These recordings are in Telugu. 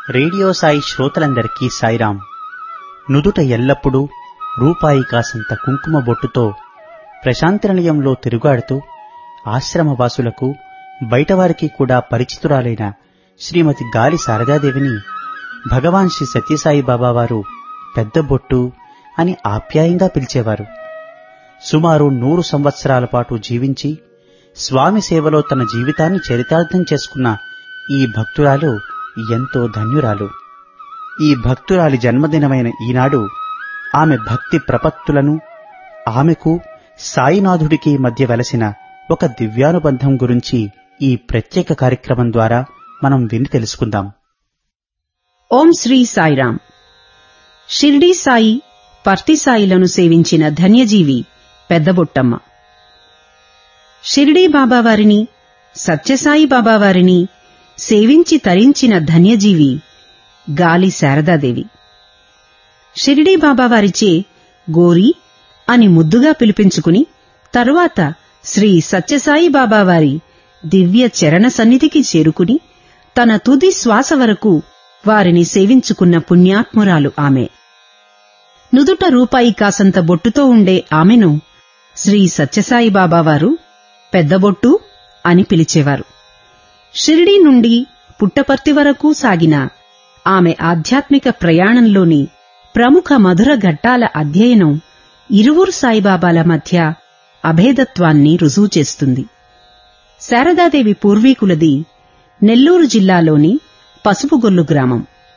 రేడియో సాయి శ్రోతలందరికీ సాయిరాం నుదుట ఎల్లప్పుడూ రూపాయి కాసంత కుంకుమ బొట్టుతో ప్రశాంతి నిలయంలో తిరుగాడుతూ ఆశ్రమవాసులకు బయటవారికి కూడా పరిచితురాలైన శ్రీమతి గాలి శారదాదేవిని భగవాన్ శ్రీ సత్యసాయి బాబా వారు పెద్ద బొట్టు అని ఆప్యాయంగా పిలిచేవారు సుమారు నూరు సంవత్సరాల పాటు జీవించి స్వామి సేవలో తన జీవితాన్ని చరితార్థం చేసుకున్న ఈ భక్తురాలు ఎంతో ధన్యురాలు ఈ భక్తురాలి జన్మదినమైన ఈనాడు ఆమె భక్తి ప్రపత్తులను ఆమెకు సాయినాథుడికి మధ్య వెలసిన ఒక దివ్యానుబంధం గురించి ఈ ప్రత్యేక కార్యక్రమం ద్వారా మనం విని తెలుసుకుందాం ఓం శ్రీ సాయిరాం షిర్డీ సాయి పర్తి సాయిలను సేవించిన ధన్యజీవి పెద్దబొట్టమ్మ షిర్డీ బాబావారిని సత్యసాయి బాబావారిని సేవించి తరించిన ధన్యజీవి గాలి శారదాదేవి షిరిడీ బాబావారిచే గోరి అని ముద్దుగా పిలిపించుకుని తరువాత శ్రీ సత్యసాయి బాబావారి దివ్య చరణ సన్నిధికి చేరుకుని తన తుది శ్వాస వరకు వారిని సేవించుకున్న పుణ్యాత్మురాలు ఆమె నుదుట రూపాయి కాసంత బొట్టుతో ఉండే ఆమెను శ్రీ సత్యసాయి బాబావారు పెద్దబొట్టు అని పిలిచేవారు షిరిడీ నుండి పుట్టపర్తి వరకు సాగిన ఆమె ఆధ్యాత్మిక ప్రయాణంలోని ప్రముఖ మధుర ఘట్టాల అధ్యయనం ఇరువురు సాయిబాబాల మధ్య అభేదత్వాన్ని రుజువు చేస్తుంది శారదాదేవి పూర్వీకులది నెల్లూరు జిల్లాలోని పసుపుగొల్లు గ్రామం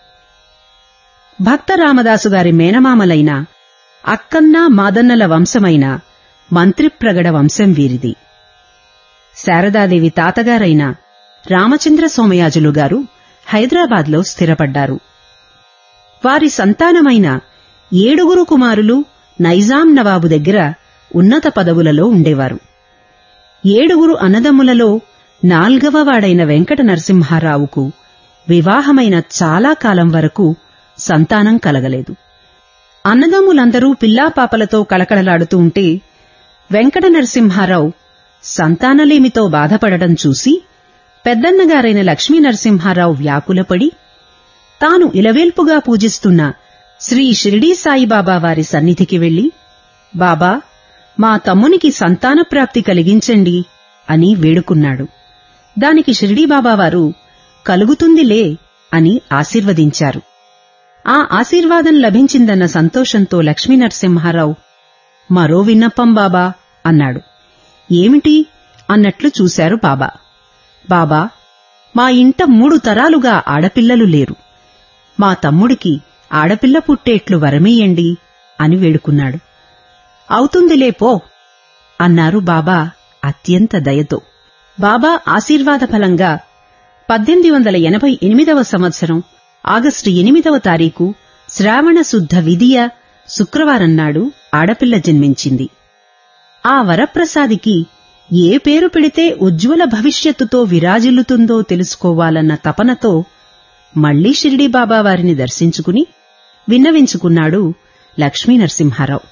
భక్త రామదాసు గారి మేనమామలైన అక్కన్న మాదన్నల వంశమైన మంత్రిప్రగడ వంశం వీరిది శారదాదేవి తాతగారైన రామచంద్ర సోమయాజులు గారు హైదరాబాద్లో స్థిరపడ్డారు వారి సంతానమైన ఏడుగురు కుమారులు నైజాం నవాబు దగ్గర ఉన్నత పదవులలో ఉండేవారు ఏడుగురు అన్నదమ్ములలో నాల్గవ వాడైన వెంకట నరసింహారావుకు వివాహమైన చాలా కాలం వరకు సంతానం కలగలేదు అన్నదమ్ములందరూ పిల్లాపాపలతో కళకళలాడుతూ ఉంటే వెంకట నరసింహారావు సంతానలేమితో బాధపడటం చూసి పెద్దన్నగారైన లక్ష్మీ నరసింహారావు వ్యాకులపడి తాను ఇలవేల్పుగా పూజిస్తున్న శ్రీ షిరిడీ సాయిబాబా వారి సన్నిధికి వెళ్లి బాబా మా తమ్మునికి సంతానప్రాప్తి కలిగించండి అని వేడుకున్నాడు దానికి షిరిడీబాబావారు కలుగుతుందిలే అని ఆశీర్వదించారు ఆ ఆశీర్వాదం లభించిందన్న సంతోషంతో లక్ష్మీ నరసింహారావు మరో విన్నపం బాబా అన్నాడు ఏమిటి అన్నట్లు చూశారు బాబా బాబా మా ఇంట మూడు తరాలుగా ఆడపిల్లలు లేరు మా తమ్ముడికి ఆడపిల్ల పుట్టేట్లు వరమేయండి అని వేడుకున్నాడు అవుతుందిలే పో అన్నారు బాబా అత్యంత దయతో బాబా ఆశీర్వాద ఫలంగా పద్దెనిమిది వందల ఎనభై ఎనిమిదవ సంవత్సరం ఆగస్టు ఎనిమిదవ తారీఖు శ్రావణ శుద్ధ విధియ శుక్రవారం నాడు ఆడపిల్ల జన్మించింది ఆ వరప్రసాదికి ఏ పేరు పెడితే ఉజ్వల భవిష్యత్తుతో విరాజిల్లుతుందో తెలుసుకోవాలన్న తపనతో మళ్లీ షిరిడీ బాబా వారిని దర్శించుకుని విన్నవించుకున్నాడు లక్ష్మీ నరసింహారావు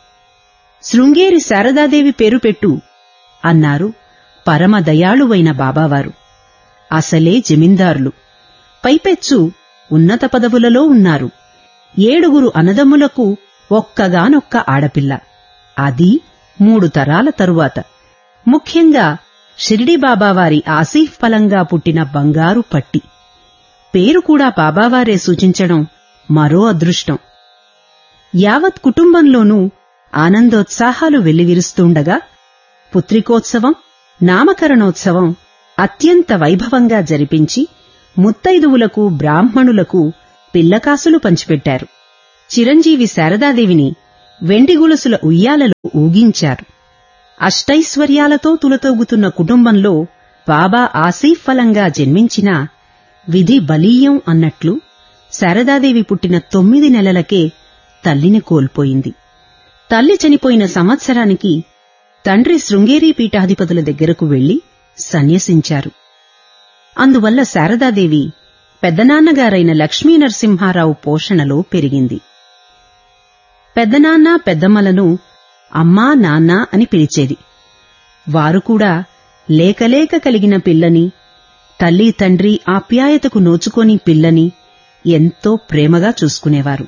శృంగేరి శారదాదేవి పేరు పెట్టు అన్నారు పరమ దయాళువైన బాబావారు అసలే జమీందారులు పైపెచ్చు ఉన్నత పదవులలో ఉన్నారు ఏడుగురు అనదమ్ములకు ఒక్కగానొక్క ఆడపిల్ల అది మూడు తరాల తరువాత ముఖ్యంగా షిరిడి బాబావారి ఆసీఫ్ ఫలంగా పుట్టిన బంగారు పట్టి పేరు కూడా బాబావారే సూచించడం మరో అదృష్టం యావత్ కుటుంబంలోనూ ఆనందోత్సాహాలు వెల్లివిరుస్తుండగా పుత్రికోత్సవం నామకరణోత్సవం అత్యంత వైభవంగా జరిపించి ముత్తైదువులకు బ్రాహ్మణులకు పిల్లకాసులు పంచిపెట్టారు చిరంజీవి శారదాదేవిని వెండి గొలుసుల ఉయ్యాలలో ఊగించారు అష్టైశ్వర్యాలతో తులతోగుతున్న కుటుంబంలో బాబా ఆసీఫ్ ఫలంగా జన్మించిన విధి బలీయం అన్నట్లు శారదాదేవి పుట్టిన తొమ్మిది నెలలకే తల్లిని కోల్పోయింది తల్లి చనిపోయిన సంవత్సరానికి తండ్రి శృంగేరీ పీఠాధిపతుల దగ్గరకు వెళ్లి సన్యసించారు అందువల్ల శారదాదేవి పెద్దనాన్నగారైన లక్ష్మీ నరసింహారావు పోషణలో పెరిగింది పెద్దనాన్న పెద్దమ్మలను అమ్మా నాన్న అని పిలిచేది వారు కూడా లేకలేక కలిగిన పిల్లని తల్లి తండ్రి ఆప్యాయతకు నోచుకొని పిల్లని ఎంతో ప్రేమగా చూసుకునేవారు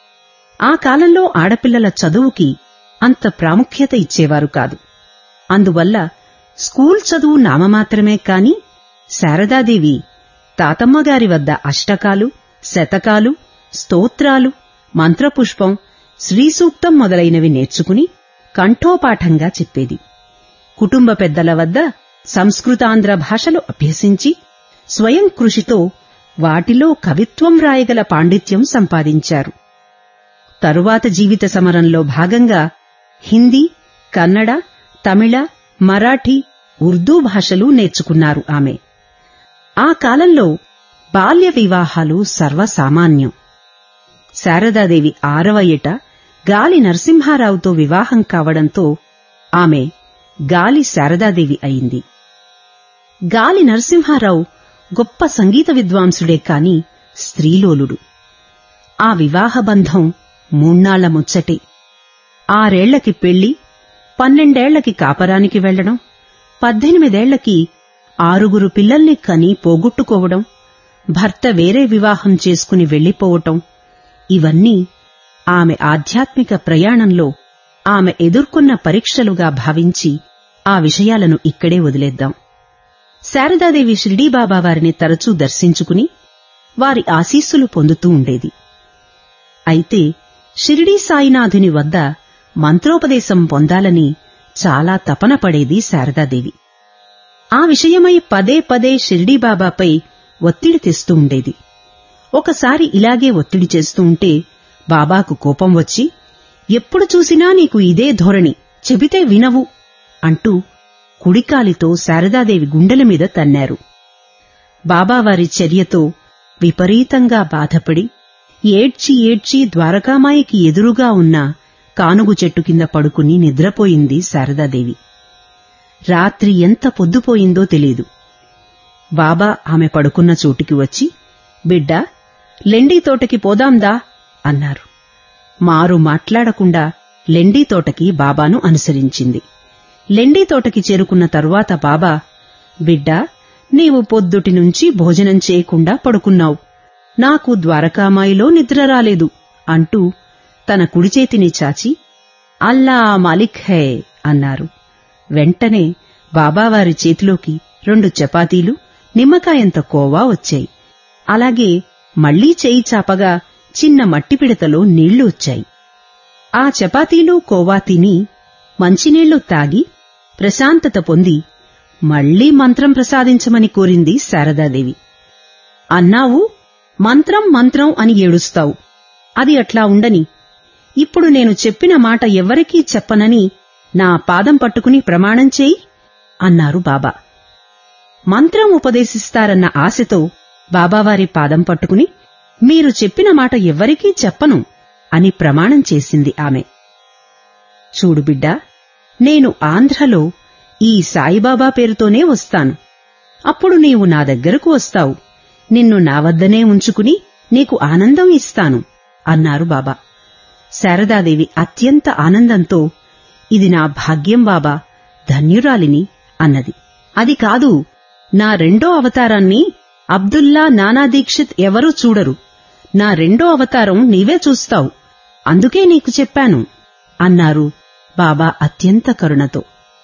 ఆ కాలంలో ఆడపిల్లల చదువుకి అంత ప్రాముఖ్యత ఇచ్చేవారు కాదు అందువల్ల స్కూల్ చదువు నామమాత్రమే కాని శారదాదేవి తాతమ్మగారి వద్ద అష్టకాలు శతకాలు స్తోత్రాలు మంత్రపుష్పం శ్రీసూక్తం మొదలైనవి నేర్చుకుని కంఠోపాఠంగా చెప్పేది కుటుంబ పెద్దల వద్ద సంస్కృతాంధ్ర భాషలు అభ్యసించి స్వయం కృషితో వాటిలో కవిత్వం రాయగల పాండిత్యం సంపాదించారు తరువాత జీవిత సమరంలో భాగంగా హిందీ కన్నడ తమిళ మరాఠీ ఉర్దూ భాషలు నేర్చుకున్నారు ఆమె ఆ కాలంలో బాల్య వివాహాలు సర్వసామాన్యం శారదాదేవి ఆరవ ఏట గాలి నరసింహారావుతో వివాహం కావడంతో ఆమె గాలి శారదాదేవి అయింది గాలి నరసింహారావు గొప్ప సంగీత విద్వాంసుడే కాని స్త్రీలోలుడు ఆ వివాహ బంధం మూణ్ణాళ్ల ముచ్చటే ఆరేళ్లకి పెళ్లి పన్నెండేళ్లకి కాపరానికి వెళ్లడం పద్దెనిమిదేళ్లకి ఆరుగురు పిల్లల్ని కని పోగొట్టుకోవడం భర్త వేరే వివాహం చేసుకుని వెళ్లిపోవటం ఇవన్నీ ఆమె ఆధ్యాత్మిక ప్రయాణంలో ఆమె ఎదుర్కొన్న పరీక్షలుగా భావించి ఆ విషయాలను ఇక్కడే వదిలేద్దాం శారదాదేవి షిర్డీబాబా వారిని తరచూ దర్శించుకుని వారి ఆశీస్సులు పొందుతూ ఉండేది అయితే షిరిడీ సాయినాథుని వద్ద మంత్రోపదేశం పొందాలని చాలా తపన పడేది శారదాదేవి ఆ విషయమై పదే పదే షిర్డీబాబాపై ఒత్తిడి తెస్తూ ఉండేది ఒకసారి ఇలాగే ఒత్తిడి చేస్తూ ఉంటే బాబాకు కోపం వచ్చి ఎప్పుడు చూసినా నీకు ఇదే ధోరణి చెబితే వినవు అంటూ కుడికాలితో శారదాదేవి గుండెల మీద తన్నారు బాబావారి చర్యతో విపరీతంగా బాధపడి ఏడ్చి ఏడ్చి ద్వారకామాయికి ఎదురుగా ఉన్న కానుగు చెట్టు కింద పడుకుని నిద్రపోయింది శారదాదేవి రాత్రి ఎంత పొద్దుపోయిందో తెలీదు బాబా ఆమె పడుకున్న చోటికి వచ్చి బిడ్డా లెండీ తోటకి పోదాందా అన్నారు మారు మాట్లాడకుండా లెండీ తోటకి బాబాను అనుసరించింది లెండీ తోటకి చేరుకున్న తరువాత బాబా బిడ్డా నీవు పొద్దుటి నుంచి భోజనం చేయకుండా పడుకున్నావు నాకు ద్వారకామాయిలో నిద్ర రాలేదు అంటూ తన కుడిచేతిని చాచి అల్లా మాలిక్ హే అన్నారు వెంటనే బాబావారి చేతిలోకి రెండు చపాతీలు నిమ్మకాయంత కోవా వచ్చాయి అలాగే మళ్లీ చేయి చాపగా చిన్న మట్టి పిడతలో నీళ్లు వచ్చాయి ఆ చపాతీలు కోవా తిని మంచినీళ్లు తాగి ప్రశాంతత పొంది మళ్లీ మంత్రం ప్రసాదించమని కోరింది శారదాదేవి అన్నావు మంత్రం మంత్రం అని ఏడుస్తావు అది అట్లా ఉండని ఇప్పుడు నేను చెప్పిన మాట ఎవ్వరికీ చెప్పనని నా పాదం పట్టుకుని ప్రమాణం చేయి అన్నారు బాబా మంత్రం ఉపదేశిస్తారన్న ఆశతో బాబావారి పాదం పట్టుకుని మీరు చెప్పిన మాట ఎవ్వరికీ చెప్పను అని ప్రమాణం చేసింది ఆమె చూడు బిడ్డా నేను ఆంధ్రలో ఈ సాయిబాబా పేరుతోనే వస్తాను అప్పుడు నీవు నా దగ్గరకు వస్తావు నిన్ను నా వద్దనే ఉంచుకుని నీకు ఆనందం ఇస్తాను అన్నారు బాబా శారదాదేవి అత్యంత ఆనందంతో ఇది నా భాగ్యం బాబా ధన్యురాలిని అన్నది అది కాదు నా రెండో అవతారాన్ని అబ్దుల్లా నానా దీక్షిత్ ఎవరూ చూడరు నా రెండో అవతారం నీవే చూస్తావు అందుకే నీకు చెప్పాను అన్నారు బాబా అత్యంత కరుణతో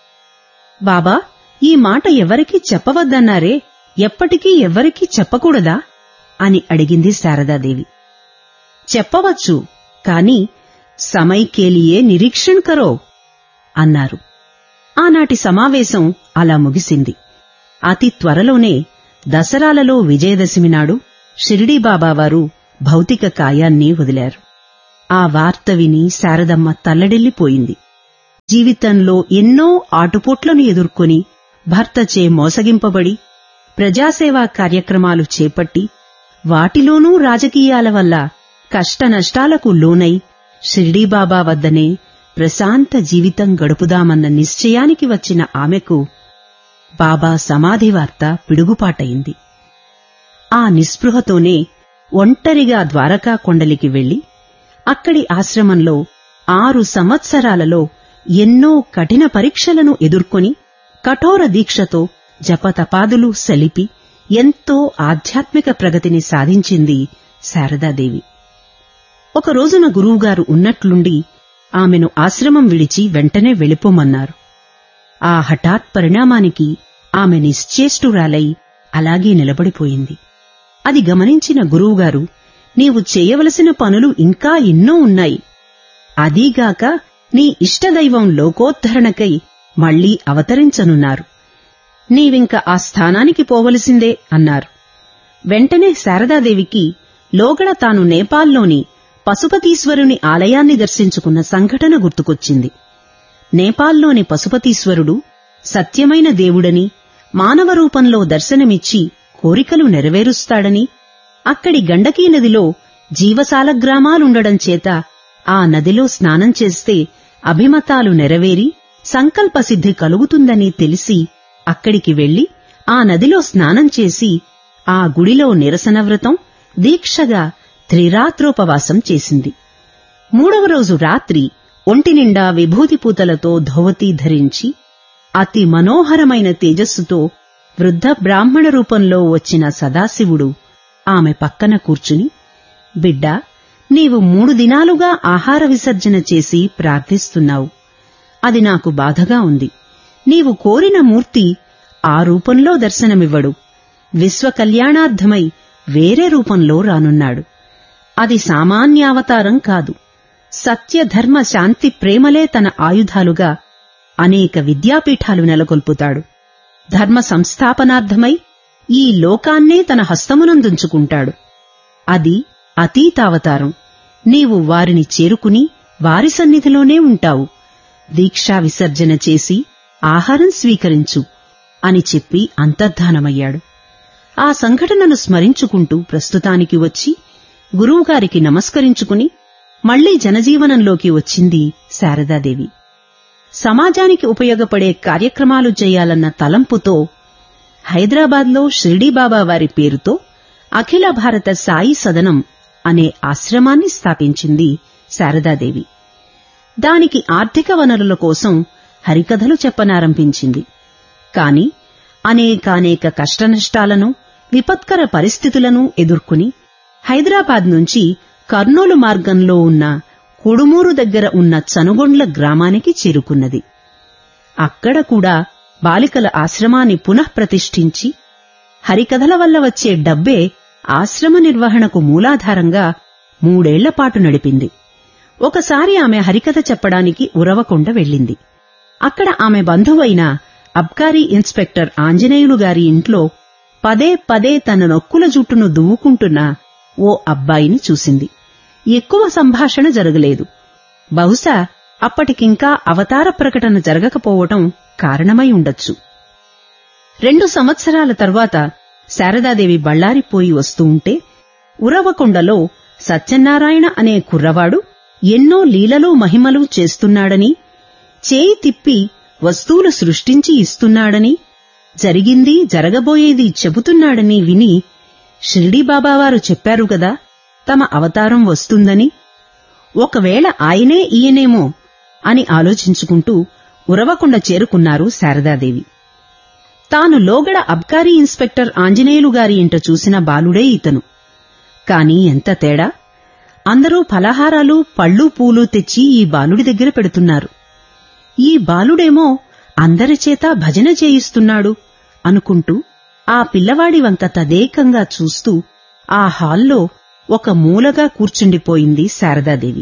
బాబా ఈ మాట ఎవరికీ చెప్పవద్దన్నారే ఎప్పటికీ ఎవ్వరికీ చెప్పకూడదా అని అడిగింది శారదాదేవి చెప్పవచ్చు కాని సమైకేలియే నిరీక్షణ్ కరో అన్నారు ఆనాటి సమావేశం అలా ముగిసింది అతి త్వరలోనే దసరాలలో విజయదశమి నాడు షిరిడీ బాబావారు భౌతిక కాయాన్ని వదిలారు ఆ వార్త విని శారదమ్మ తల్లడిల్లిపోయింది జీవితంలో ఎన్నో ఆటుపోట్లను ఎదుర్కొని భర్తచే మోసగింపబడి ప్రజాసేవా కార్యక్రమాలు చేపట్టి వాటిలోనూ రాజకీయాల వల్ల కష్టనష్టాలకు లోనై షిర్డీబాబా వద్దనే ప్రశాంత జీవితం గడుపుదామన్న నిశ్చయానికి వచ్చిన ఆమెకు బాబా సమాధి వార్త పిడుగుపాటయింది ఆ నిస్పృహతోనే ఒంటరిగా ద్వారకా కొండలికి వెళ్లి అక్కడి ఆశ్రమంలో ఆరు సంవత్సరాలలో ఎన్నో కఠిన పరీక్షలను ఎదుర్కొని కఠోర దీక్షతో జపతపాదులు సలిపి ఎంతో ఆధ్యాత్మిక ప్రగతిని సాధించింది శారదాదేవి ఒక రోజున గురువుగారు ఉన్నట్లుండి ఆమెను ఆశ్రమం విడిచి వెంటనే వెళ్ళిపోమన్నారు ఆ హఠాత్ పరిణామానికి ఆమె నిశ్చేష్టురాలై అలాగే నిలబడిపోయింది అది గమనించిన గురువుగారు నీవు చేయవలసిన పనులు ఇంకా ఎన్నో ఉన్నాయి అదీగాక నీ ఇష్టదైవం లోకోద్ధరణకై మళ్లీ అవతరించనున్నారు నీవింక ఆ స్థానానికి పోవలసిందే అన్నారు వెంటనే శారదాదేవికి లోగడ తాను నేపాల్లోని పశుపతీశ్వరుని ఆలయాన్ని దర్శించుకున్న సంఘటన గుర్తుకొచ్చింది నేపాల్లోని పశుపతీశ్వరుడు సత్యమైన దేవుడని మానవ రూపంలో దర్శనమిచ్చి కోరికలు నెరవేరుస్తాడని అక్కడి గండకీ నదిలో జీవసాల గ్రామాలుండడం చేత ఆ నదిలో స్నానం చేస్తే అభిమతాలు నెరవేరి సంకల్పసిద్ధి కలుగుతుందని తెలిసి అక్కడికి వెళ్లి ఆ నదిలో స్నానం చేసి ఆ గుడిలో నిరసన వ్రతం దీక్షగా త్రిరాత్రోపవాసం చేసింది మూడవ రోజు రాత్రి ఒంటినిండా విభూతి పూతలతో ధోవతి ధరించి అతి మనోహరమైన తేజస్సుతో వృద్ధ బ్రాహ్మణ రూపంలో వచ్చిన సదాశివుడు ఆమె పక్కన కూర్చుని బిడ్డా నీవు మూడు దినాలుగా ఆహార విసర్జన చేసి ప్రార్థిస్తున్నావు అది నాకు బాధగా ఉంది నీవు కోరిన మూర్తి ఆ రూపంలో దర్శనమివ్వడు విశ్వ కళ్యాణార్థమై వేరే రూపంలో రానున్నాడు అది సామాన్యావతారం కాదు సత్య ధర్మ శాంతి ప్రేమలే తన ఆయుధాలుగా అనేక విద్యాపీఠాలు నెలకొల్పుతాడు ధర్మ సంస్థాపనార్థమై ఈ లోకాన్నే తన హస్తమునందుంచుకుంటాడు అది అతీతావతారం నీవు వారిని చేరుకుని వారి సన్నిధిలోనే ఉంటావు దీక్షా విసర్జన చేసి ఆహారం స్వీకరించు అని చెప్పి అంతర్ధానమయ్యాడు ఆ సంఘటనను స్మరించుకుంటూ ప్రస్తుతానికి వచ్చి గురువుగారికి నమస్కరించుకుని మళ్లీ జనజీవనంలోకి వచ్చింది శారదాదేవి సమాజానికి ఉపయోగపడే కార్యక్రమాలు చేయాలన్న తలంపుతో హైదరాబాద్లో షిర్డీబాబా వారి పేరుతో అఖిల భారత సాయి సదనం అనే ఆశ్రమాన్ని స్థాపించింది శారదాదేవి దానికి ఆర్థిక వనరుల కోసం హరికథలు చెప్పనారంభించింది కాని అనేకానేక కష్టనష్టాలను విపత్కర పరిస్థితులను ఎదుర్కొని హైదరాబాద్ నుంచి కర్నూలు మార్గంలో ఉన్న కుడుమూరు దగ్గర ఉన్న చనుగొండ్ల గ్రామానికి చేరుకున్నది అక్కడ కూడా బాలికల ఆశ్రమాన్ని పునఃప్రతిష్ఠించి హరికథల వల్ల వచ్చే డబ్బే ఆశ్రమ నిర్వహణకు మూలాధారంగా మూడేళ్లపాటు నడిపింది ఒకసారి ఆమె హరికథ చెప్పడానికి ఉరవకొండ వెళ్ళింది అక్కడ ఆమె బంధువైన అబ్కారీ ఇన్స్పెక్టర్ ఆంజనేయులు గారి ఇంట్లో పదే పదే తన నొక్కుల జుట్టును దువ్వుకుంటున్న ఓ అబ్బాయిని చూసింది ఎక్కువ సంభాషణ జరగలేదు బహుశా అప్పటికింకా అవతార ప్రకటన జరగకపోవటం కారణమై ఉండొచ్చు రెండు సంవత్సరాల తర్వాత శారదాదేవి బళ్ళారిపోయి వస్తూ ఉంటే ఉరవకొండలో సత్యనారాయణ అనే కుర్రవాడు ఎన్నో లీలలు మహిమలు చేస్తున్నాడని చేయి తిప్పి వస్తువులు సృష్టించి ఇస్తున్నాడని జరిగింది జరగబోయేది చెబుతున్నాడని విని షిర్డీబాబావారు చెప్పారు గదా తమ అవతారం వస్తుందని ఒకవేళ ఆయనే ఈయనేమో అని ఆలోచించుకుంటూ ఉరవకొండ చేరుకున్నారు శారదాదేవి తాను లోగడ అబ్కారీ ఇన్స్పెక్టర్ ఆంజనేయులు గారి ఇంట చూసిన బాలుడే ఇతను కాని ఎంత తేడా అందరూ ఫలహారాలు పళ్ళు పూలు తెచ్చి ఈ బాలుడి దగ్గర పెడుతున్నారు ఈ బాలుడేమో అందరి చేత భజన చేయిస్తున్నాడు అనుకుంటూ ఆ పిల్లవాడి వంక తదేకంగా చూస్తూ ఆ హాల్లో ఒక మూలగా కూర్చుండిపోయింది శారదాదేవి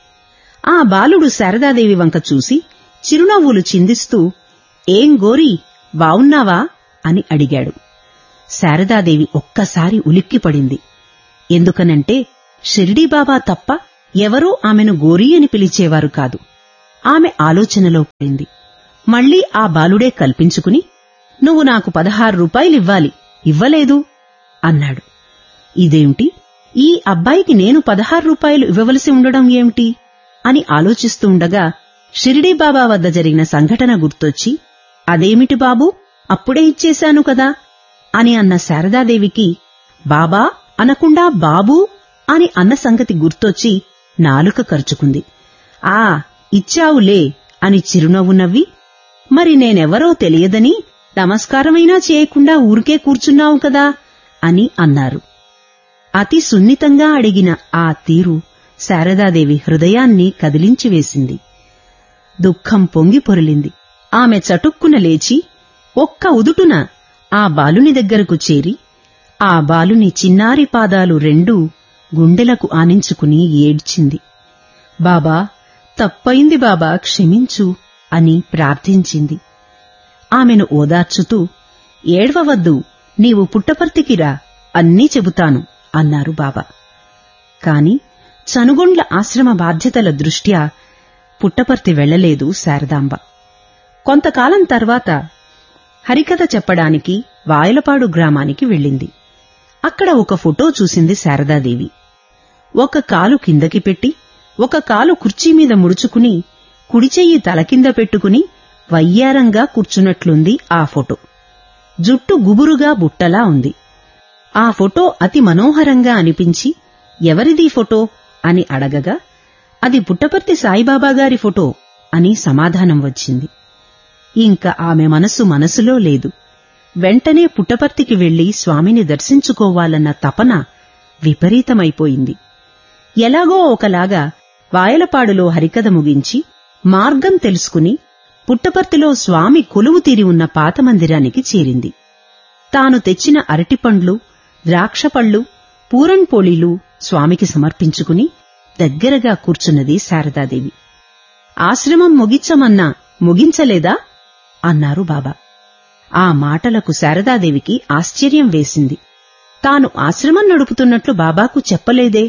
ఆ బాలుడు శారదాదేవి వంక చూసి చిరునవ్వులు చిందిస్తూ ఏం గోరి బావున్నావా అని అడిగాడు శారదాదేవి ఒక్కసారి ఉలిక్కిపడింది ఎందుకనంటే షిరిడీబాబా తప్ప ఎవరూ ఆమెను గోరీ అని పిలిచేవారు కాదు ఆమె ఆలోచనలో పడింది మళ్లీ ఆ బాలుడే కల్పించుకుని నువ్వు నాకు పదహారు రూపాయలివ్వాలి ఇవ్వలేదు అన్నాడు ఇదేమిటి ఈ అబ్బాయికి నేను పదహారు రూపాయలు ఇవ్వవలసి ఉండడం ఏమిటి అని ఆలోచిస్తూ ఉండగా షిరిడీబాబా వద్ద జరిగిన సంఘటన గుర్తొచ్చి అదేమిటి బాబూ అప్పుడే ఇచ్చేశాను కదా అని అన్న శారదాదేవికి బాబా అనకుండా బాబూ అని అన్న సంగతి గుర్తొచ్చి నాలుక ఖర్చుకుంది ఆ ఇచ్చావులే అని చిరునవ్వు నవ్వి మరి నేనెవరో తెలియదని నమస్కారమైనా చేయకుండా ఊరికే కూర్చున్నావు కదా అని అన్నారు అతి సున్నితంగా అడిగిన ఆ తీరు శారదాదేవి హృదయాన్ని కదిలించివేసింది దుఃఖం పొంగి పొరలింది ఆమె చటుక్కున లేచి ఒక్క ఉదుటున ఆ బాలుని దగ్గరకు చేరి ఆ బాలుని చిన్నారి పాదాలు రెండూ గుండెలకు ఆనించుకుని ఏడ్చింది బాబా తప్పయింది బాబా క్షమించు అని ప్రార్థించింది ఆమెను ఓదార్చుతూ ఏడ్వవద్దు నీవు పుట్టపర్తికి రా అన్నీ చెబుతాను అన్నారు బాబా కాని చనుగొండ్ల ఆశ్రమ బాధ్యతల దృష్ట్యా పుట్టపర్తి వెళ్లలేదు శారదాంబ కొంతకాలం తర్వాత హరికథ చెప్పడానికి వాయలపాడు గ్రామానికి వెళ్ళింది అక్కడ ఒక ఫోటో చూసింది శారదాదేవి ఒక కాలు కిందకి పెట్టి ఒక కాలు కుర్చీ మీద ముడుచుకుని కుడిచెయ్యి తల కింద పెట్టుకుని వయ్యారంగా కూర్చున్నట్లుంది ఆ ఫోటో జుట్టు గుబురుగా బుట్టలా ఉంది ఆ ఫోటో అతి మనోహరంగా అనిపించి ఎవరిదీ ఫోటో అని అడగగా అది పుట్టపర్తి సాయిబాబా గారి ఫోటో అని సమాధానం వచ్చింది ఇంక ఆమె మనసు మనసులో లేదు వెంటనే పుట్టపర్తికి వెళ్లి స్వామిని దర్శించుకోవాలన్న తపన విపరీతమైపోయింది ఎలాగో ఒకలాగా వాయలపాడులో హరికథ ముగించి మార్గం తెలుసుకుని పుట్టపర్తిలో స్వామి కొలువు తీరి ఉన్న పాత మందిరానికి చేరింది తాను తెచ్చిన అరటిపండ్లు ద్రాక్షపళ్ళు పూరన్పోళీలు స్వామికి సమర్పించుకుని దగ్గరగా కూర్చున్నది శారదాదేవి ఆశ్రమం ముగించమన్నా ముగించలేదా అన్నారు బాబా ఆ మాటలకు శారదాదేవికి ఆశ్చర్యం వేసింది తాను ఆశ్రమం నడుపుతున్నట్లు బాబాకు చెప్పలేదే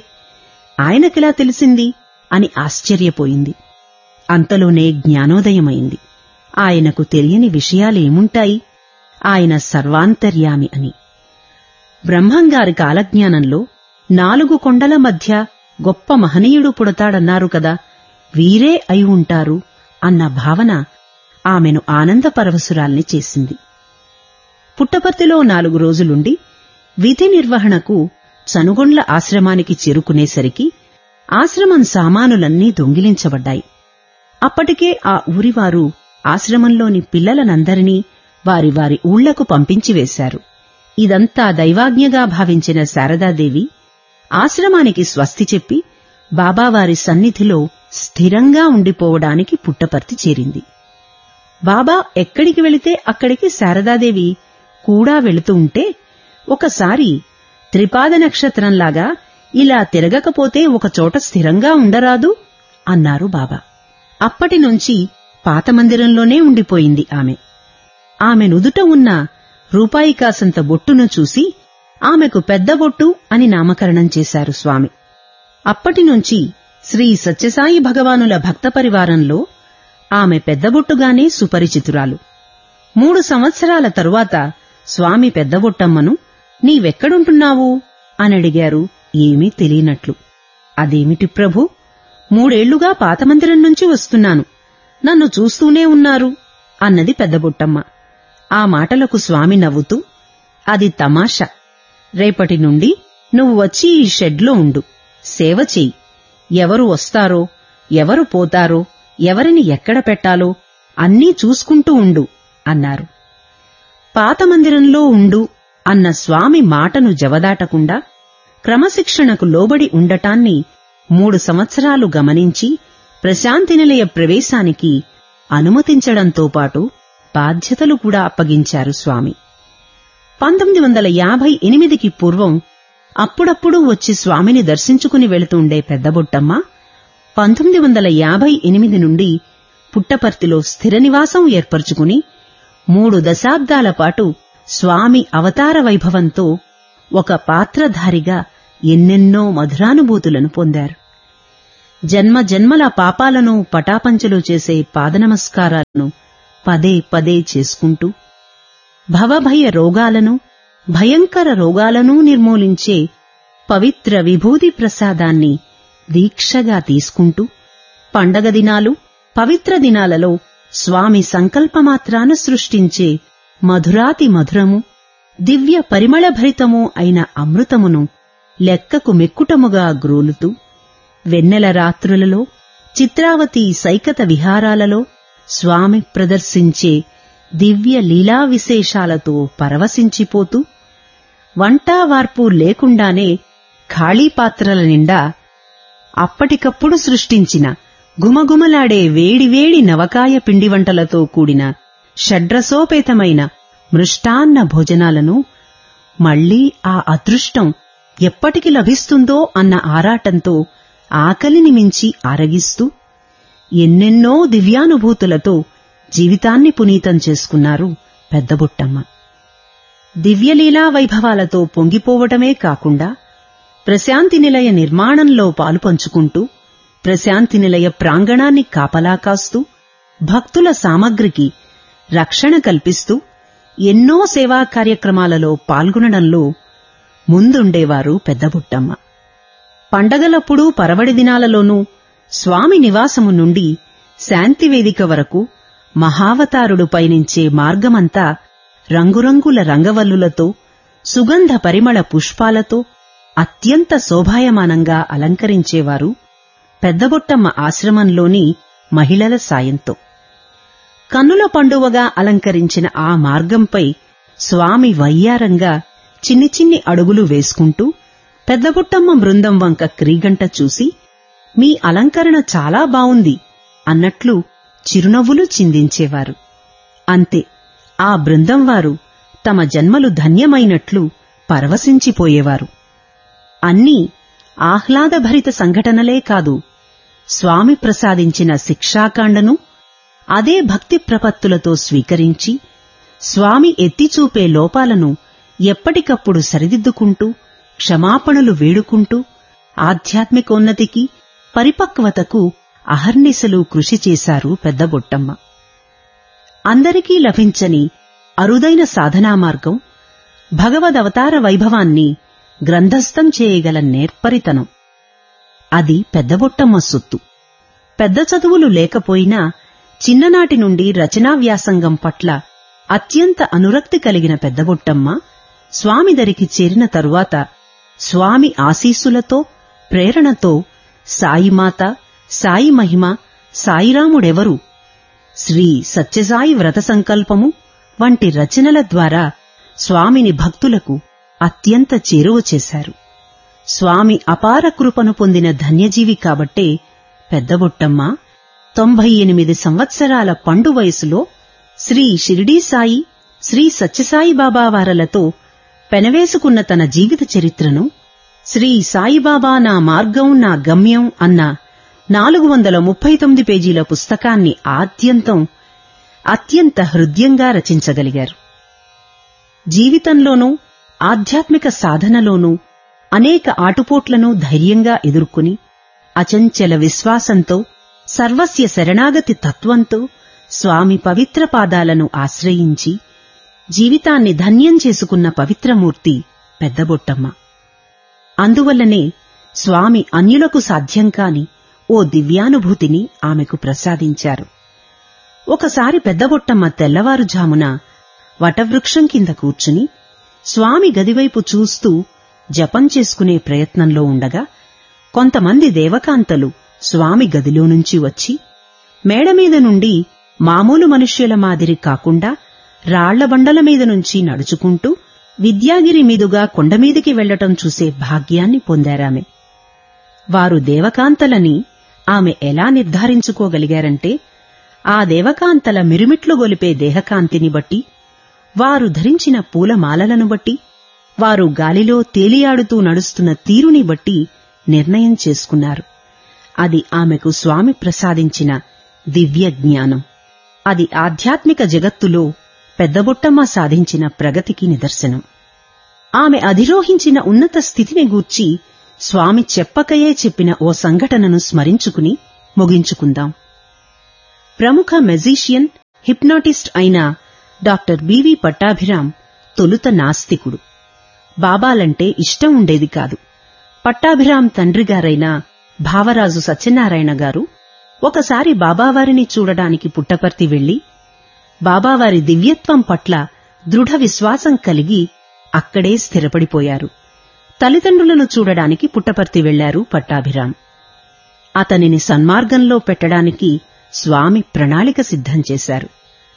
ఆయనకెలా తెలిసింది అని ఆశ్చర్యపోయింది అంతలోనే జ్ఞానోదయమైంది ఆయనకు తెలియని విషయాలేముంటాయి ఆయన సర్వాంతర్యామి అని బ్రహ్మంగారి కాలజ్ఞానంలో నాలుగు కొండల మధ్య గొప్ప మహనీయుడు పుడతాడన్నారు కదా వీరే అయి ఉంటారు అన్న భావన ఆమెను ఆనందపరవశురాల్ని చేసింది పుట్టపర్తిలో నాలుగు రోజులుండి విధి నిర్వహణకు చనుగొండ్ల ఆశ్రమానికి చేరుకునేసరికి ఆశ్రమం సామానులన్నీ దొంగిలించబడ్డాయి అప్పటికే ఆ ఊరివారు ఆశ్రమంలోని పిల్లలనందరినీ వారి వారి ఊళ్లకు పంపించివేశారు ఇదంతా దైవాజ్ఞగా భావించిన శారదాదేవి ఆశ్రమానికి స్వస్తి చెప్పి బాబావారి సన్నిధిలో స్థిరంగా ఉండిపోవడానికి పుట్టపర్తి చేరింది బాబా ఎక్కడికి వెళితే అక్కడికి శారదాదేవి కూడా వెళుతూ ఉంటే ఒకసారి త్రిపాద నక్షత్రంలాగా ఇలా తిరగకపోతే ఒకచోట స్థిరంగా ఉండరాదు అన్నారు బాబా అప్పటినుంచి పాత మందిరంలోనే ఉండిపోయింది ఆమె ఆమె నుదుట ఉన్న రూపాయి కాసంత బొట్టును చూసి ఆమెకు పెద్ద బొట్టు అని నామకరణం చేశారు స్వామి అప్పటినుంచి శ్రీ సత్యసాయి భగవానుల భక్త పరివారంలో ఆమె పెద్దబొట్టుగానే సుపరిచితురాలు మూడు సంవత్సరాల తరువాత స్వామి పెద్దబొట్టమ్మను నీవెక్కడుంటున్నావు అనడిగారు ఏమీ తెలియనట్లు అదేమిటి ప్రభు మూడేళ్లుగా పాతమందిరం నుంచి వస్తున్నాను నన్ను చూస్తూనే ఉన్నారు అన్నది పెద్దబొట్టమ్మ ఆ మాటలకు స్వామి నవ్వుతూ అది తమాషా రేపటి నుండి నువ్వు వచ్చి ఈ షెడ్లో ఉండు సేవ చెయ్యి ఎవరు వస్తారో ఎవరు పోతారో ఎవరిని ఎక్కడ పెట్టాలో అన్నీ చూసుకుంటూ ఉండు అన్నారు పాత మందిరంలో ఉండు అన్న స్వామి మాటను జవదాటకుండా క్రమశిక్షణకు లోబడి ఉండటాన్ని మూడు సంవత్సరాలు గమనించి ప్రశాంతి నిలయ ప్రవేశానికి అనుమతించడంతో పాటు బాధ్యతలు కూడా అప్పగించారు స్వామి పంతొమ్మిది వందల యాభై ఎనిమిదికి పూర్వం అప్పుడప్పుడు వచ్చి స్వామిని దర్శించుకుని వెళుతుండే పెద్దబొట్టమ్మ పంతొమ్మిది వందల యాభై ఎనిమిది నుండి పుట్టపర్తిలో స్థిర నివాసం ఏర్పరచుకుని మూడు దశాబ్దాల పాటు స్వామి అవతార వైభవంతో ఒక పాత్రధారిగా ఎన్నెన్నో మధురానుభూతులను పొందారు జన్మ జన్మల పాపాలను పటాపంచలు చేసే పాదనమస్కారాలను పదే పదే చేసుకుంటూ భవభయ రోగాలను భయంకర రోగాలను నిర్మూలించే పవిత్ర విభూది ప్రసాదాన్ని దీక్షగా తీసుకుంటూ పండగ దినాలు పవిత్ర దినాలలో స్వామి సంకల్పమాత్రాన సృష్టించే మధురాతి మధురము దివ్య పరిమళభరితము అయిన అమృతమును లెక్కకు మెక్కుటముగా గ్రోలుతూ వెన్నెల రాత్రులలో చిత్రావతి సైకత విహారాలలో స్వామి ప్రదర్శించే దివ్య లీలా విశేషాలతో పరవశించిపోతూ వంటా వార్పు లేకుండానే ఖాళీ పాత్రల నిండా అప్పటికప్పుడు సృష్టించిన గుమగుమలాడే వేడివేడి నవకాయ పిండి వంటలతో కూడిన షడ్రసోపేతమైన మృష్టాన్న భోజనాలను మళ్లీ ఆ అదృష్టం ఎప్పటికి లభిస్తుందో అన్న ఆరాటంతో ఆకలిని మించి ఆరగిస్తూ ఎన్నెన్నో దివ్యానుభూతులతో జీవితాన్ని పునీతం చేసుకున్నారు పెద్దబుట్టమ్మ దివ్యలీలా వైభవాలతో పొంగిపోవటమే కాకుండా ప్రశాంతి నిలయ నిర్మాణంలో పాలుపంచుకుంటూ ప్రశాంతి నిలయ ప్రాంగణాన్ని కాపలా కాస్తూ భక్తుల సామగ్రికి రక్షణ కల్పిస్తూ ఎన్నో సేవా కార్యక్రమాలలో పాల్గొనడంలో ముందుండేవారు పెద్దబుట్టమ్మ పండగలప్పుడు పరవడి దినాలలోనూ స్వామి నివాసము నుండి శాంతివేదిక వరకు మహావతారుడు పయనించే మార్గమంతా రంగురంగుల రంగవల్లులతో సుగంధ పరిమళ పుష్పాలతో అత్యంత శోభాయమానంగా అలంకరించేవారు పెద్దబొట్టమ్మ ఆశ్రమంలోని మహిళల సాయంతో కన్నుల పండువగా అలంకరించిన ఆ మార్గంపై స్వామి వయ్యారంగా చిన్ని చిన్ని అడుగులు వేసుకుంటూ పెద్దబుట్టమ్మ బృందం వంక క్రీగంట చూసి మీ అలంకరణ చాలా బావుంది అన్నట్లు చిరునవ్వులు చిందించేవారు అంతే ఆ బృందం వారు తమ జన్మలు ధన్యమైనట్లు పరవశించిపోయేవారు అన్నీ ఆహ్లాదభరిత సంఘటనలే కాదు స్వామి ప్రసాదించిన శిక్షాకాండను అదే భక్తి ప్రపత్తులతో స్వీకరించి స్వామి ఎత్తిచూపే లోపాలను ఎప్పటికప్పుడు సరిదిద్దుకుంటూ క్షమాపణలు వేడుకుంటూ ఆధ్యాత్మికోన్నతికి పరిపక్వతకు అహర్నిశలు కృషి చేశారు పెద్దబొట్టమ్మ అందరికీ లభించని అరుదైన సాధనా మార్గం భగవదవతార వైభవాన్ని గ్రంథస్థం చేయగల నేర్పరితనం అది పెద్దబొట్టమ్మ సొత్తు పెద్ద చదువులు లేకపోయినా చిన్ననాటి నుండి రచనా వ్యాసంగం పట్ల అత్యంత అనురక్తి కలిగిన పెద్దబొట్టమ్మ స్వామి దరికి చేరిన తరువాత స్వామి ఆశీస్సులతో ప్రేరణతో సాయిమాత సాయి మహిమ సాయిరాముడెవరు శ్రీ సత్యసాయి వ్రత సంకల్పము వంటి రచనల ద్వారా స్వామిని భక్తులకు అత్యంత చేరువ చేశారు స్వామి అపార కృపను పొందిన ధన్యజీవి కాబట్టే పెద్దబొట్టమ్మ తొంభై ఎనిమిది సంవత్సరాల పండు వయసులో శ్రీ షిరిడీ సాయి శ్రీ సత్యసాయి బాబా వారలతో పెనవేసుకున్న తన జీవిత చరిత్రను శ్రీ సాయిబాబా నా మార్గం నా గమ్యం అన్న నాలుగు వందల ముప్పై తొమ్మిది పేజీల పుస్తకాన్ని ఆద్యంతం అత్యంత హృద్యంగా రచించగలిగారు జీవితంలోనూ ఆధ్యాత్మిక సాధనలోనూ అనేక ఆటుపోట్లను ధైర్యంగా ఎదుర్కొని అచంచల విశ్వాసంతో సర్వస్య శరణాగతి తత్వంతో స్వామి పవిత్ర పాదాలను ఆశ్రయించి జీవితాన్ని ధన్యం చేసుకున్న పవిత్రమూర్తి పెద్దబొట్టమ్మ అందువల్లనే స్వామి అన్యులకు సాధ్యం కాని ఓ దివ్యానుభూతిని ఆమెకు ప్రసాదించారు ఒకసారి పెద్దబొట్టమ్మ తెల్లవారుజామున వటవృక్షం కింద కూర్చుని స్వామి గదివైపు చూస్తూ జపం చేసుకునే ప్రయత్నంలో ఉండగా కొంతమంది దేవకాంతలు స్వామి గదిలో నుంచి వచ్చి మేడమీద నుండి మామూలు మనుష్యుల మాదిరి కాకుండా రాళ్ల బండల మీద నుంచి నడుచుకుంటూ విద్యాగిరి మీదుగా కొండమీదికి వెళ్లటం చూసే భాగ్యాన్ని పొందారామె వారు దేవకాంతలని ఆమె ఎలా నిర్ధారించుకోగలిగారంటే ఆ దేవకాంతల మిరుమిట్లు గొలిపే దేహకాంతిని బట్టి వారు ధరించిన పూలమాలలను బట్టి వారు గాలిలో తేలియాడుతూ నడుస్తున్న తీరుని బట్టి నిర్ణయం చేసుకున్నారు అది ఆమెకు స్వామి ప్రసాదించిన దివ్య జ్ఞానం అది ఆధ్యాత్మిక జగత్తులో పెద్దబొట్టమ్మ సాధించిన ప్రగతికి నిదర్శనం ఆమె అధిరోహించిన ఉన్నత స్థితిని గూర్చి స్వామి చెప్పకయే చెప్పిన ఓ సంఘటనను స్మరించుకుని ముగించుకుందాం ప్రముఖ మెజీషియన్ హిప్నాటిస్ట్ అయిన డాక్టర్ బివి పట్టాభిరాం తొలుత నాస్తికుడు బాబాలంటే ఇష్టం ఉండేది కాదు పట్టాభిరాం తండ్రిగారైన భావరాజు సత్యనారాయణ గారు ఒకసారి బాబావారిని చూడడానికి పుట్టపర్తి వెళ్లి బాబావారి దివ్యత్వం పట్ల దృఢ విశ్వాసం కలిగి అక్కడే స్థిరపడిపోయారు తల్లిదండ్రులను చూడడానికి పుట్టపర్తి వెళ్లారు పట్టాభిరాం అతనిని సన్మార్గంలో పెట్టడానికి స్వామి ప్రణాళిక సిద్ధం చేశారు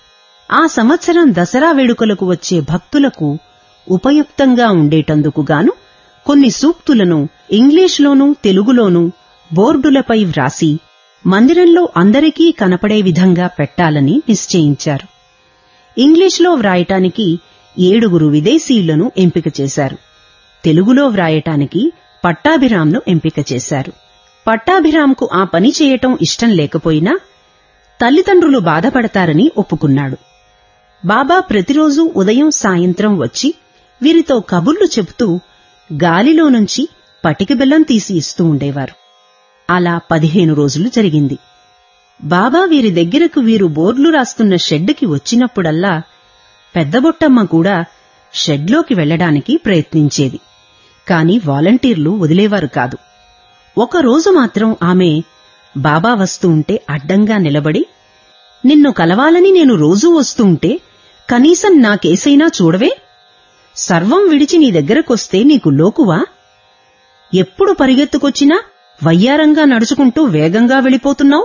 ఆ సంవత్సరం దసరా వేడుకలకు వచ్చే భక్తులకు ఉపయుక్తంగా ఉండేటందుకుగాను కొన్ని సూక్తులను ఇంగ్లీష్లోనూ తెలుగులోనూ బోర్డులపై వ్రాసి మందిరంలో అందరికీ కనపడే విధంగా పెట్టాలని నిశ్చయించారు ఇంగ్లీష్లో వ్రాయటానికి ఏడుగురు విదేశీయులను ఎంపిక చేశారు తెలుగులో వ్రాయటానికి పట్టాభిరాంను ఎంపిక చేశారు పట్టాభిరాంకు ఆ పని చేయటం ఇష్టం లేకపోయినా తల్లిదండ్రులు బాధపడతారని ఒప్పుకున్నాడు బాబా ప్రతిరోజూ ఉదయం సాయంత్రం వచ్చి వీరితో కబుర్లు చెబుతూ గాలిలో నుంచి పటిక బెల్లం తీసి ఇస్తూ ఉండేవారు అలా పదిహేను రోజులు జరిగింది బాబా వీరి దగ్గరకు వీరు బోర్లు రాస్తున్న షెడ్డుకి వచ్చినప్పుడల్లా పెద్దబొట్టమ్మ కూడా షెడ్లోకి వెళ్లడానికి ప్రయత్నించేది కాని వాలంటీర్లు వదిలేవారు కాదు ఒకరోజు మాత్రం ఆమె బాబా వస్తూ ఉంటే అడ్డంగా నిలబడి నిన్ను కలవాలని నేను రోజూ వస్తూ ఉంటే కనీసం నాకేసైనా చూడవే సర్వం విడిచి నీ దగ్గరకొస్తే నీకు లోకువా ఎప్పుడు పరిగెత్తుకొచ్చినా వయ్యారంగా నడుచుకుంటూ వేగంగా వెళ్ళిపోతున్నావు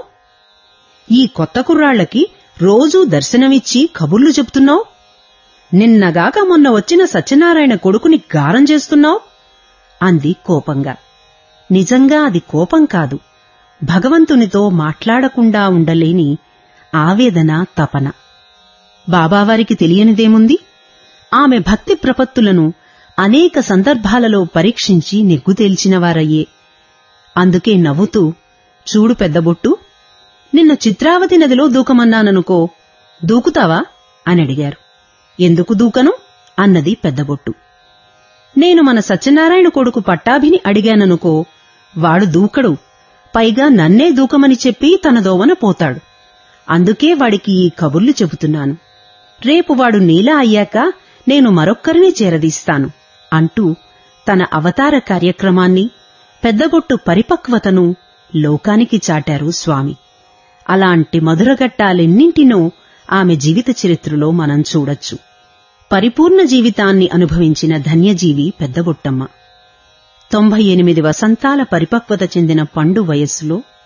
ఈ కొత్త కుర్రాళ్లకి రోజూ దర్శనమిచ్చి కబుర్లు చెప్తున్నావు నిన్నగాక మొన్న వచ్చిన సత్యనారాయణ కొడుకుని గారం చేస్తున్నావు అంది కోపంగా నిజంగా అది కోపం కాదు భగవంతునితో మాట్లాడకుండా ఉండలేని ఆవేదన తపన బాబావారికి తెలియనిదేముంది ఆమె భక్తి ప్రపత్తులను అనేక సందర్భాలలో పరీక్షించి నెగ్గు తేల్చినవారయ్యే అందుకే నవ్వుతూ చూడు పెద్దబొట్టు నిన్ను చిత్రావతి నదిలో దూకమన్నాననుకో దూకుతావా అని అడిగారు ఎందుకు దూకను అన్నది పెద్దబొట్టు నేను మన సత్యనారాయణ కొడుకు పట్టాభిని అడిగాననుకో వాడు దూకడు పైగా నన్నే దూకమని చెప్పి తన దోవన పోతాడు అందుకే వాడికి ఈ కబుర్లు చెబుతున్నాను రేపు వాడు నీలా అయ్యాక నేను మరొక్కరిని చేరదీస్తాను అంటూ తన అవతార కార్యక్రమాన్ని పెద్దబొట్టు పరిపక్వతను లోకానికి చాటారు స్వామి అలాంటి మధురఘట్టాలెన్నింటినో ఆమె జీవిత చరిత్రలో మనం చూడొచ్చు పరిపూర్ణ జీవితాన్ని అనుభవించిన ధన్యజీవి పెద్దబొట్టమ్మ తొంభై ఎనిమిది వసంతాల పరిపక్వత చెందిన పండు వయస్సులో